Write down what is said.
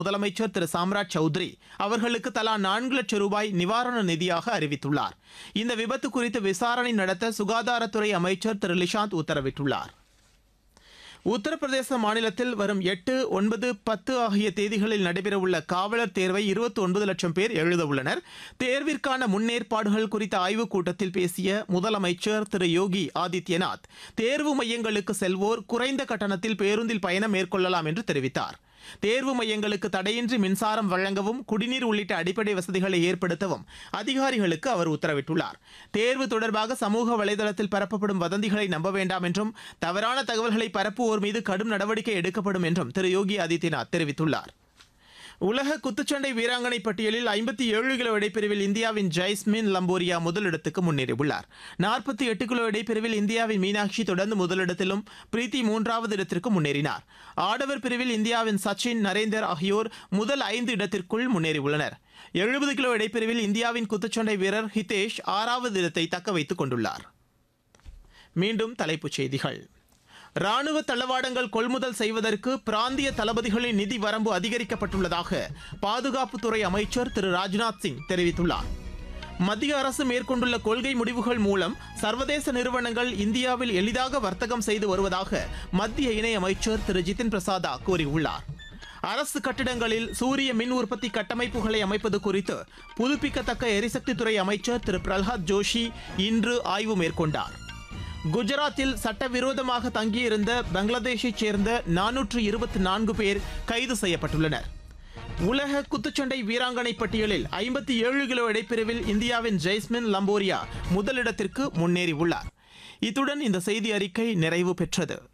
முதலமைச்சர் திரு சாம்ராஜ் சௌத்ரி அவர்களுக்கு தலா நான்கு லட்சம் ரூபாய் நிவாரண நிதியாக அறிவித்துள்ளார் இந்த விபத்து குறித்து விசாரணை நடத்த சுகாதாரத்துறை அமைச்சர் திரு லிஷாந்த் உத்தரவிட்டுள்ளார் உத்தரப்பிரதேச மாநிலத்தில் வரும் எட்டு ஒன்பது பத்து ஆகிய தேதிகளில் நடைபெறவுள்ள காவலர் தேர்வை இருபத்தி ஒன்பது லட்சம் பேர் எழுத உள்ளனர் தேர்விற்கான முன்னேற்பாடுகள் குறித்த ஆய்வுக் கூட்டத்தில் பேசிய முதலமைச்சர் திரு யோகி ஆதித்யநாத் தேர்வு மையங்களுக்கு செல்வோர் குறைந்த கட்டணத்தில் பேருந்தில் பயணம் மேற்கொள்ளலாம் என்று தெரிவித்தார் தேர்வு மையங்களுக்கு தடையின்றி மின்சாரம் வழங்கவும் குடிநீர் உள்ளிட்ட அடிப்படை வசதிகளை ஏற்படுத்தவும் அதிகாரிகளுக்கு அவர் உத்தரவிட்டுள்ளார் தேர்வு தொடர்பாக சமூக வலைதளத்தில் பரப்பப்படும் வதந்திகளை நம்ப வேண்டாம் என்றும் தவறான தகவல்களை பரப்புவோர் மீது கடும் நடவடிக்கை எடுக்கப்படும் என்றும் திரு யோகி ஆதித்யநாத் தெரிவித்துள்ளார் உலக குத்துச்சண்டை வீராங்கனை பட்டியலில் ஐம்பத்தி ஏழு கிலோ இடைப்பிரிவில் இந்தியாவின் ஜெய்ஸ்மின் லம்போரியா முதலிடத்துக்கு முன்னேறியுள்ளார் நாற்பத்தி எட்டு கிலோ இடைப்பிரிவில் இந்தியாவின் மீனாட்சி தொடர்ந்து முதலிடத்திலும் பிரீத்தி மூன்றாவது இடத்திற்கு முன்னேறினார் ஆடவர் பிரிவில் இந்தியாவின் சச்சின் நரேந்தர் ஆகியோர் முதல் ஐந்து இடத்திற்குள் முன்னேறியுள்ளனர் எழுபது கிலோ இடைப்பிரிவில் இந்தியாவின் குத்துச்சண்டை வீரர் ஹிதேஷ் ஆறாவது இடத்தை தக்க வைத்துக் கொண்டுள்ளார் மீண்டும் தலைப்புச் செய்திகள் ராணுவ தளவாடங்கள் கொள்முதல் செய்வதற்கு பிராந்திய தளபதிகளின் நிதி வரம்பு அதிகரிக்கப்பட்டுள்ளதாக பாதுகாப்புத்துறை அமைச்சர் திரு ராஜ்நாத் சிங் தெரிவித்துள்ளார் மத்திய அரசு மேற்கொண்டுள்ள கொள்கை முடிவுகள் மூலம் சர்வதேச நிறுவனங்கள் இந்தியாவில் எளிதாக வர்த்தகம் செய்து வருவதாக மத்திய இணையமைச்சர் திரு ஜிதின் பிரசாதா கூறியுள்ளார் அரசு கட்டிடங்களில் சூரிய மின் உற்பத்தி கட்டமைப்புகளை அமைப்பது குறித்து புதுப்பிக்கத்தக்க எரிசக்தித்துறை அமைச்சர் திரு பிரல்ஹாத் ஜோஷி இன்று ஆய்வு மேற்கொண்டார் குஜராத்தில் சட்டவிரோதமாக தங்கியிருந்த பங்களாதேஷைச் சேர்ந்த நானூற்று இருபத்தி நான்கு பேர் கைது செய்யப்பட்டுள்ளனர் உலக குத்துச்சண்டை வீராங்கனை பட்டியலில் ஐம்பத்தி ஏழு கிலோ இடைப்பிரிவில் இந்தியாவின் ஜெய்ஸ்மின் லம்போரியா முதலிடத்திற்கு முன்னேறியுள்ளார் இத்துடன் இந்த செய்தி அறிக்கை நிறைவு பெற்றது